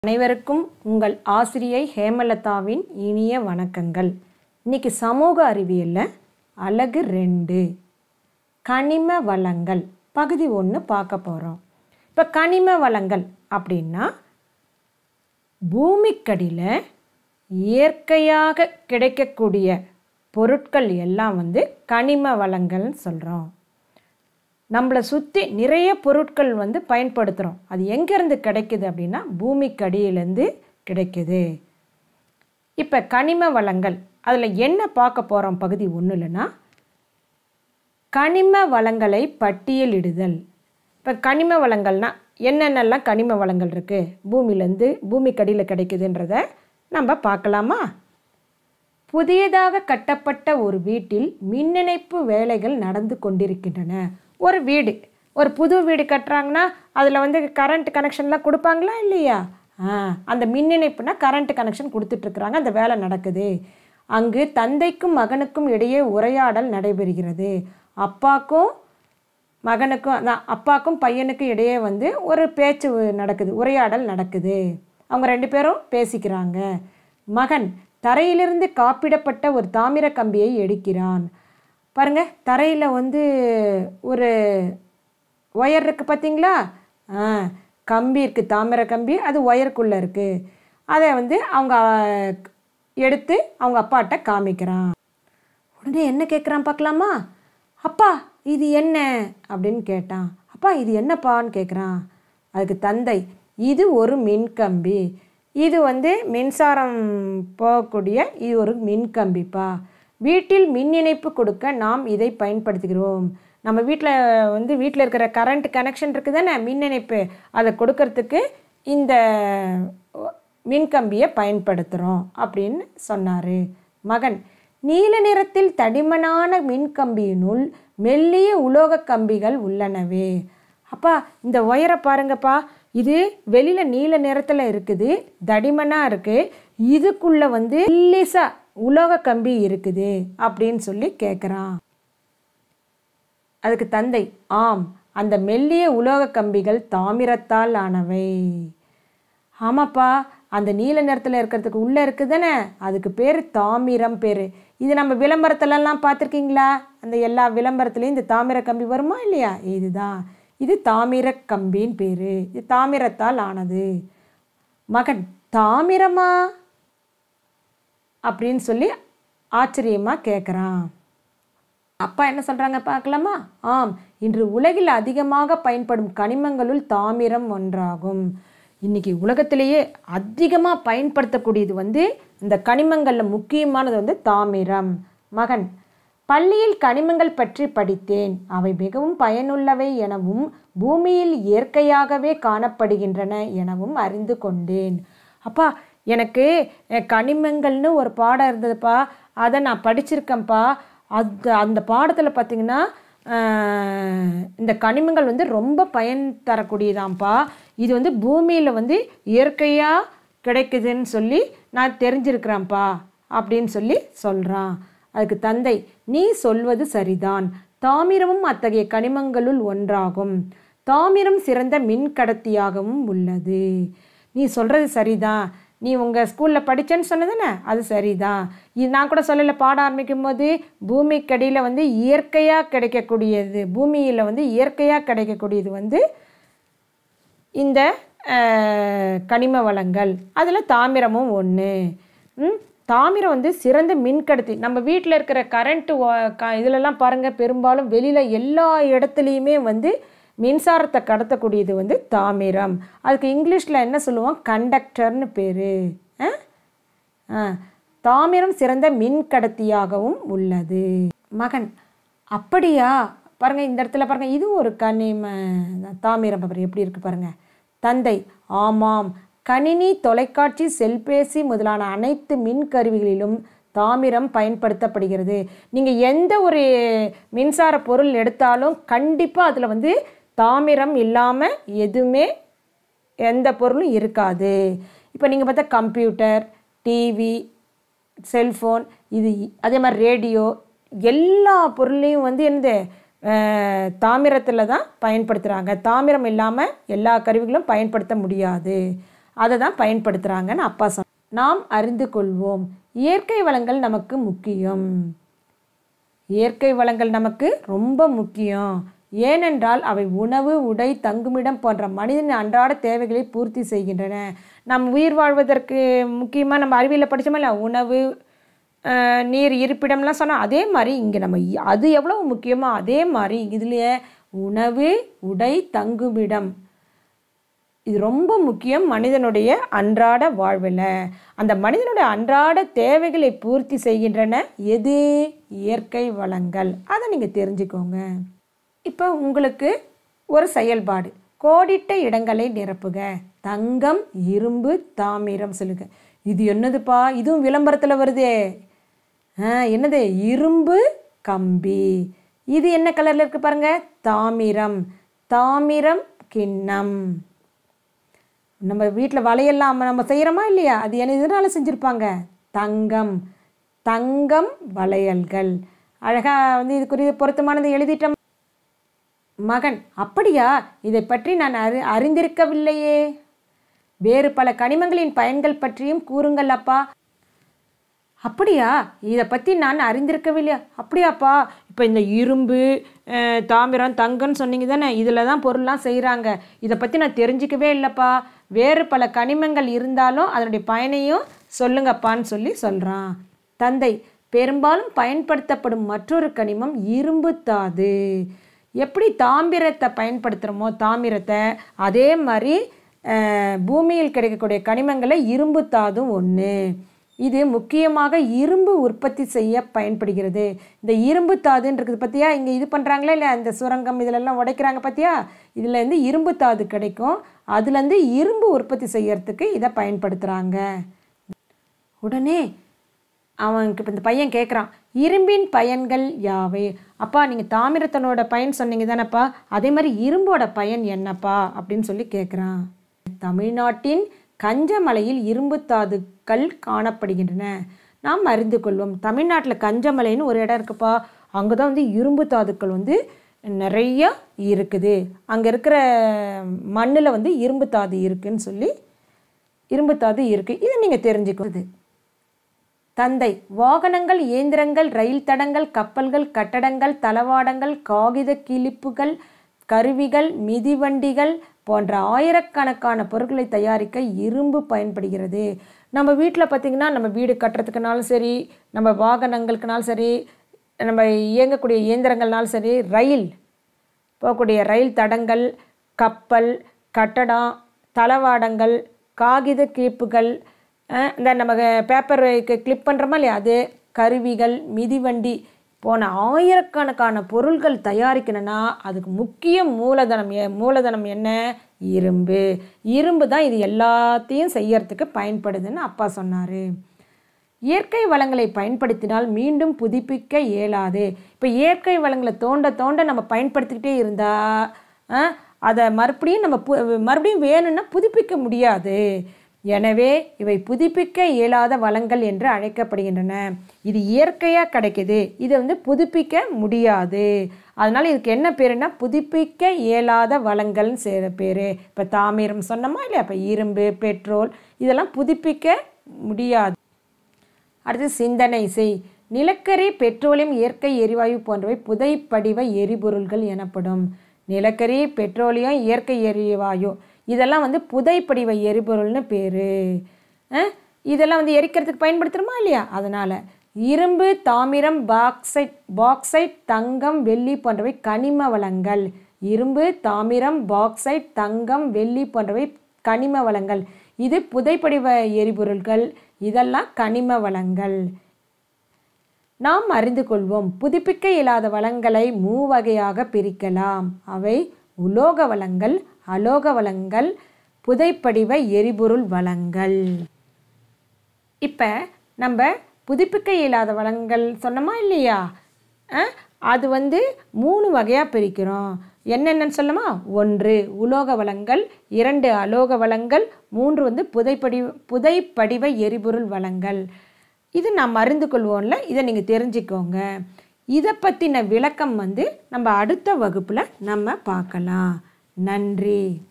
அனைவருக்கும் உங்கள் ஆசிரியை ஹேமலதாவின் இனிய வணக்கங்கள் இன்னைக்கு சமூக அறிவியலில் அழகு ரெண்டு கனிம வளங்கள் பகுதி ஒன்று பார்க்க போகிறோம் இப்போ கனிம வளங்கள் அப்படின்னா பூமிக்கடியில் இயற்கையாக கிடைக்கக்கூடிய பொருட்கள் எல்லாம் வந்து கனிம வளங்கள்னு சொல்கிறோம் நம்மளை சுற்றி நிறைய பொருட்கள் வந்து பயன்படுத்துகிறோம் அது எங்கேருந்து கிடைக்குது அப்படின்னா பூமிக்கு அடியிலேருந்து கிடைக்குது இப்போ கனிம வளங்கள் அதில் என்ன பார்க்க போகிறோம் பகுதி ஒன்றுலனா கனிம வளங்களை பட்டியலிடுதல் இப்போ கனிம வளங்கள்னால் என்னென்னலாம் கனிம வளங்கள் இருக்குது பூமியிலேருந்து பூமிக்கடியில் கிடைக்குதுன்றத நம்ம பார்க்கலாமா புதியதாக கட்டப்பட்ட ஒரு வீட்டில் மின்னிணைப்பு வேலைகள் நடந்து கொண்டிருக்கின்றன ஒரு வீடு ஒரு புது வீடு கட்டுறாங்கன்னா அதில் வந்து கரண்ட் கனெக்ஷன்லாம் கொடுப்பாங்களா இல்லையா ஆ அந்த மின்னிணைப்புனா கரண்ட் கனெக்ஷன் கொடுத்துட்ருக்குறாங்க அந்த வேலை நடக்குது அங்கு தந்தைக்கும் மகனுக்கும் இடையே உரையாடல் நடைபெறுகிறது அப்பாக்கும் மகனுக்கும் அதான் அப்பாக்கும் பையனுக்கும் இடையே வந்து ஒரு பேச்சு நடக்குது உரையாடல் நடக்குது அவங்க ரெண்டு பேரும் பேசிக்கிறாங்க மகன் தரையிலிருந்து காப்பிடப்பட்ட ஒரு தாமிர கம்பியை எடுக்கிறான் பாருங்க தரையில் வந்து ஒரு ஒயர் இருக்குது பார்த்தீங்களா ஆ கம்பி இருக்குது தாமிர கம்பி அது ஒயருக்குள்ளே இருக்குது அதை வந்து அவங்க எடுத்து அவங்க அப்பாட்ட காமிக்கிறான் உடனே என்ன கேட்குறான் பார்க்கலாமா அப்பா இது என்ன அப்படின்னு கேட்டான் அப்பா இது என்னப்பான்னு கேட்குறான் அதுக்கு தந்தை இது ஒரு மின்கம்பி இது வந்து மின்சாரம் போகக்கூடிய இது ஒரு மின்கம்பிப்பா வீட்டில் மின் இணைப்பு கொடுக்க நாம் இதை பயன்படுத்துகிறோம் நம்ம வீட்டில் வந்து வீட்டில் இருக்கிற கரண்ட் கனெக்ஷன் இருக்குது தானே மின் இணைப்பு அதை கொடுக்கறதுக்கு இந்த மின்கம்பியை பயன்படுத்துகிறோம் அப்படின்னு சொன்னார் மகன் நீல நிறத்தில் தடிமனான மின்கம்பியினுள் மெல்லிய உலோக கம்பிகள் உள்ளனவே அப்பா இந்த ஒயரை பாருங்கப்பா இது வெளியில் நீல நிறத்தில் இருக்குது தடிமனாக இருக்குது இதுக்குள்ளே வந்து மெல்லிசா உலோக கம்பி இருக்குது அப்படின்னு சொல்லி கேட்குறான் அதுக்கு தந்தை ஆம் அந்த மெல்லிய உலோக கம்பிகள் தாமிரத்தால் ஆனவை ஆமாப்பா அந்த நீல நிறத்தில் இருக்கிறதுக்கு உள்ளே இருக்குதானே அதுக்கு பேர் தாமிரம் பேர் இது நம்ம விளம்பரத்துலலாம் பார்த்துருக்கீங்களா அந்த எல்லா விளம்பரத்துலேயும் இந்த தாமிர கம்பி வருமா இல்லையா இதுதான் இது தாமிர கம்பின்னு பேர் இது தாமிரத்தால் ஆனது மகன் தாமிரமா அப்படின்னு சொல்லி ஆச்சரியமாக கேட்குறான் அப்பா என்ன சொல்கிறாங்க பார்க்கலாமா ஆம் இன்று உலகில் அதிகமாக பயன்படும் கனிமங்களுள் தாமிரம் ஒன்றாகும் இன்றைக்கி உலகத்திலேயே அதிகமாக பயன்படுத்தக்கூடியது வந்து இந்த கனிமங்களில் முக்கியமானது வந்து தாமிரம் மகன் பள்ளியில் கனிமங்கள் பற்றி படித்தேன் அவை மிகவும் பயனுள்ளவை எனவும் பூமியில் இயற்கையாகவே காணப்படுகின்றன எனவும் அறிந்து கொண்டேன் அப்பா எனக்கு கனிமங்கள்னு ஒரு பாடம் இருந்ததுப்பா அதை நான் படிச்சிருக்கேன்ப்பா அது அந்த பாடத்தில் பார்த்திங்கன்னா இந்த கனிமங்கள் வந்து ரொம்ப பயன் தரக்கூடியதாம்ப்பா இது வந்து பூமியில் வந்து இயற்கையாக கிடைக்குதுன்னு சொல்லி நான் தெரிஞ்சிருக்கிறேன்ப்பா அப்படின்னு சொல்லி சொல்கிறான் அதுக்கு தந்தை நீ சொல்வது சரிதான் தாமிரமும் அத்தகைய கனிமங்களுள் ஒன்றாகும் தாமிரம் சிறந்த மின் கடத்தியாகவும் உள்ளது நீ சொல்கிறது சரிதான் நீ உங்கள் ஸ்கூலில் படித்தேன்னு சொன்னதானே அது சரிதான் இது நான் கூட சொல்லலை பாட ஆரம்பிக்கும் போது பூமிக்கடியில் வந்து இயற்கையாக கிடைக்கக்கூடியது பூமியில் வந்து இயற்கையாக கிடைக்கக்கூடியது வந்து இந்த கனிம வளங்கள் அதில் தாமிரமும் ஒன்று தாமிரம் வந்து சிறந்த மின்கடத்தி நம்ம வீட்டில் இருக்கிற கரண்ட்டு இதிலெல்லாம் பாருங்கள் பெரும்பாலும் வெளியில் எல்லா இடத்துலையுமே வந்து மின்சாரத்தை கடத்தக்கூடியது வந்து தாமிரம் அதுக்கு இங்கிலீஷில் என்ன சொல்லுவோம் கண்டக்டர்னு பேர் தாமிரம் சிறந்த மின் கடத்தியாகவும் உள்ளது மகன் அப்படியா பாருங்கள் இந்த இடத்துல பாருங்கள் இது ஒரு கனிம தாமிரம் பாருங்கள் எப்படி இருக்குது பாருங்கள் தந்தை ஆமாம் கணினி தொலைக்காட்சி செல்பேசி முதலான அனைத்து மின் கருவிகளிலும் தாமிரம் பயன்படுத்தப்படுகிறது நீங்கள் எந்த ஒரு மின்சார பொருள் எடுத்தாலும் கண்டிப்பாக அதில் வந்து தாமிரம் இல்லாமல் எதுவுமே எந்த பொருளும் இருக்காது இப்போ நீங்கள் பார்த்தா கம்ப்யூட்டர் டிவி செல்ஃபோன் இது அதே மாதிரி ரேடியோ எல்லா பொருளையும் வந்து என்னது தாமிரத்தில் தான் பயன்படுத்துகிறாங்க தாமிரம் இல்லாமல் எல்லா கருவிகளும் பயன்படுத்த முடியாது அதை தான் பயன்படுத்துகிறாங்கன்னு அப்பா சொன்ன நாம் அறிந்து கொள்வோம் இயற்கை வளங்கள் நமக்கு முக்கியம் இயற்கை வளங்கள் நமக்கு ரொம்ப முக்கியம் ஏனென்றால் அவை உணவு உடை தங்குமிடம் போன்ற மனிதனின் அன்றாட தேவைகளை பூர்த்தி செய்கின்றன நம் உயிர் வாழ்வதற்கு முக்கியமாக நம்ம அறிவியலில் படித்தோமா இல்லை உணவு அஹ், நீர் இருப்பிடம்லாம் சொன்னால் அதே மாதிரி இங்கே நம்ம இ- அது எவ்வளவு முக்கியமோ அதே மாதிரி இதுலேயே உணவு உடை தங்குமிடம் இது ரொம்ப முக்கியம் மனிதனுடைய அன்றாட வாழ்வில் அந்த மனிதனுடைய அன்றாட தேவைகளை பூர்த்தி செய்கின்றன எது இயற்கை வளங்கள் அதை நீங்கள் தெரிஞ்சுக்கோங்க இப்போ உங்களுக்கு ஒரு செயல்பாடு கோடிட்ட இடங்களை நிரப்புக தங்கம் இரும்பு தாமிரம் சொல்லுங்க இது என்னதுப்பா இதுவும் விளம்பரத்தில் வருதே ஆ என்னது இரும்பு கம்பி இது என்ன கலரில் இருக்கு பாருங்க தாமிரம் தாமிரம் கிண்ணம் நம்ம வீட்டில் வளையல்லாம் நம்ம செய்கிறோமா இல்லையா அது என்ன இதனால செஞ்சுருப்பாங்க தங்கம் தங்கம் வளையல்கள் அழகாக வந்து இதுக்குரிய பொருத்தமானது எழுதிட்டோம் மகன் அப்படியா இதை பற்றி நான் அறி அறிந்திருக்கவில்லையே வேறு பல கனிமங்களின் பயன்கள் பற்றியும் கூறுங்கள் அப்பா அப்படியா இதை பற்றி நான் அறிந்திருக்கவில்லையா அப்படியாப்பா இப்போ இந்த இரும்பு அஹ், தாமிரம் தங்கம்னு சொன்னீங்க தானே இதில் தான் பொருள்லாம் செய்கிறாங்க இதை பற்றி நான் தெரிஞ்சிக்கவே இல்லைப்பா வேறு பல கனிமங்கள் இருந்தாலும் அதனுடைய பயனையும் சொல்லுங்கப்பான்னு சொல்லி சொல்கிறான் தந்தை பெரும்பாலும் பயன்படுத்தப்படும் மற்றொரு கனிமம் இரும்பு தாது எப்படி தாமிரத்தை பயன்படுத்துகிறோமோ தாமிரத்தை அதே மாதிரி அஹ், பூமியில் கிடைக்கக்கூடிய கனிமங்களை இரும்பு தாதும் ஒன்று இது முக்கியமாக இரும்பு உற்பத்தி செய்ய பயன்படுகிறது இந்த இரும்பு தாதுன்னு இருக்குது பார்த்தியா இங்கே இது பண்ணுறாங்களா இல்லை இந்த சுரங்கம் இதிலெல்லாம் உடைக்கிறாங்க பார்த்தியா இதில் இருந்து இரும்பு தாது கிடைக்கும் அதுலேருந்து இரும்பு உற்பத்தி செய்யறதுக்கு இதை பயன்படுத்துகிறாங்க உடனே அவனுக்கு இப்போ இந்த பையன் கேட்குறான் இரும்பின் பயன்கள் யாவை அப்பா நீங்கள் தாமிரத்தனோட பயன் சொன்னீங்க தானேப்பா அதே மாதிரி இரும்போட பயன் என்னப்பா அப்படின்னு சொல்லி கேட்குறான் தமிழ்நாட்டின் கஞ்சமலையில் இரும்பு தாதுக்கள் காணப்படுகின்றன நாம் அறிந்து கொள்வோம் தமிழ்நாட்டில் கஞ்சமலைன்னு ஒரு இடம் இருக்குப்பா அங்கே தான் வந்து இரும்பு தாதுக்கள் வந்து நிறைய இருக்குது அங்கே இருக்கிற மண்ணில் வந்து இரும்பு தாது இருக்குன்னு சொல்லி இரும்பு தாது இருக்குது இதை நீங்கள் தெரிஞ்சுக்கிறது தந்தை வாகனங்கள் இயந்திரங்கள் ரயில் தடங்கள் கப்பல்கள் கட்டடங்கள் தளவாடங்கள் காகித கிளிப்புகள் கருவிகள் மிதிவண்டிகள் போன்ற ஆயிரக்கணக்கான பொருட்களை தயாரிக்க இரும்பு பயன்படுகிறது நம்ம வீட்டில் பார்த்திங்கன்னா நம்ம வீடு கட்டுறதுக்குனாலும் சரி நம்ம வாகனங்களுக்குனாலும் சரி நம்ம இயங்கக்கூடிய இயந்திரங்கள்னாலும் சரி ரயில் போகக்கூடிய ரயில் தடங்கள் கப்பல் கட்டடம் தளவாடங்கள் காகித கிளிப்புகள் அஹ், இந்த நம்ம பேப்பர் கிளிப் பண்ணுறோமா இல்லையா அது கருவிகள் மிதிவண்டி போன ஆயிரக்கணக்கான பொருள்கள் தயாரிக்கணும்னா அதுக்கு முக்கிய மூலதனம் எ- மூலதனம் என்ன இரும்பு இரும்பு தான் இது எல்லாத்தையும் செய்யறதுக்கு பயன்படுதுன்னு அப்பா சொன்னார் இயற்கை வளங்களை பயன்படுத்தினால் மீண்டும் புதுப்பிக்க இயலாது இப்போ இயற்கை வளங்களை தோண்ட தோண்ட நம்ம பயன்படுத்திக்கிட்டே இருந்தால் அதை மறுபடியும் நம்ம பு மறுபடியும் வேணும்னா புதுப்பிக்க முடியாது எனவே இவை புதுப்பிக்க இயலாத வளங்கள் என்று அழைக்கப்படுகின்றன இது இயற்கையாக கிடைக்குது இதை வந்து புதுப்பிக்க முடியாது அதனால் இதுக்கு என்ன பேருன்னா புதுப்பிக்க இயலாத வளங்கள்னு சேர பேர் இப்போ தாமிரம் சொன்னோமா இல்லையா இப்போ இரும்பு பெட்ரோல் இதெல்லாம் புதுப்பிக்க முடியாது அடுத்து சிந்தனை செய் நிலக்கரி பெட்ரோலியம் இயற்கை எரிவாயு போன்றவை புதைப்படிவ எரிபொருள்கள் எனப்படும் நிலக்கரி பெட்ரோலியம் இயற்கை எரிவாயு இதெல்லாம் வந்து புதைப்படிவ எரிபொருள்னு பேர் இதெல்லாம் வந்து எரிக்கிறதுக்கு பயன்படுத்துகிறோமா இல்லையா அதனால் இரும்பு தாமிரம் பாக்சைட் பாக்சைட் தங்கம் வெள்ளி போன்றவை கனிம வளங்கள் இரும்பு தாமிரம் பாக்சைட் தங்கம் வெள்ளி போன்றவை கனிம வளங்கள் இது புதைப்படிவ எரிபொருள்கள் இதெல்லாம் கனிம வளங்கள் நாம் அறிந்து கொள்வோம் புதுப்பிக்க இயலாத வளங்களை மூவகையாக பிரிக்கலாம் அவை உலோக வளங்கள் அலோக வளங்கள் புதைப்படிவ எரிபொருள் வளங்கள் இப்போ நம்ம புதுப்பிக்க இயலாத வளங்கள் சொன்னோமா இல்லையா அஹ், அது வந்து மூணு வகையாக பிரிக்கிறோம் என்னென்னு சொல்லுமா ஒன்று உலோக வளங்கள் இரண்டு அலோக வளங்கள் மூன்று வந்து புதைப்படி புதைப்படிவ எரிபொருள் வளங்கள் இது நாம் அறிந்து கொள்வோம்ல இதை நீங்கள் தெரிஞ்சுக்கோங்க இதை பற்றின விளக்கம் வந்து நம்ம அடுத்த வகுப்பில் நம்ம பார்க்கலாம் நன்றி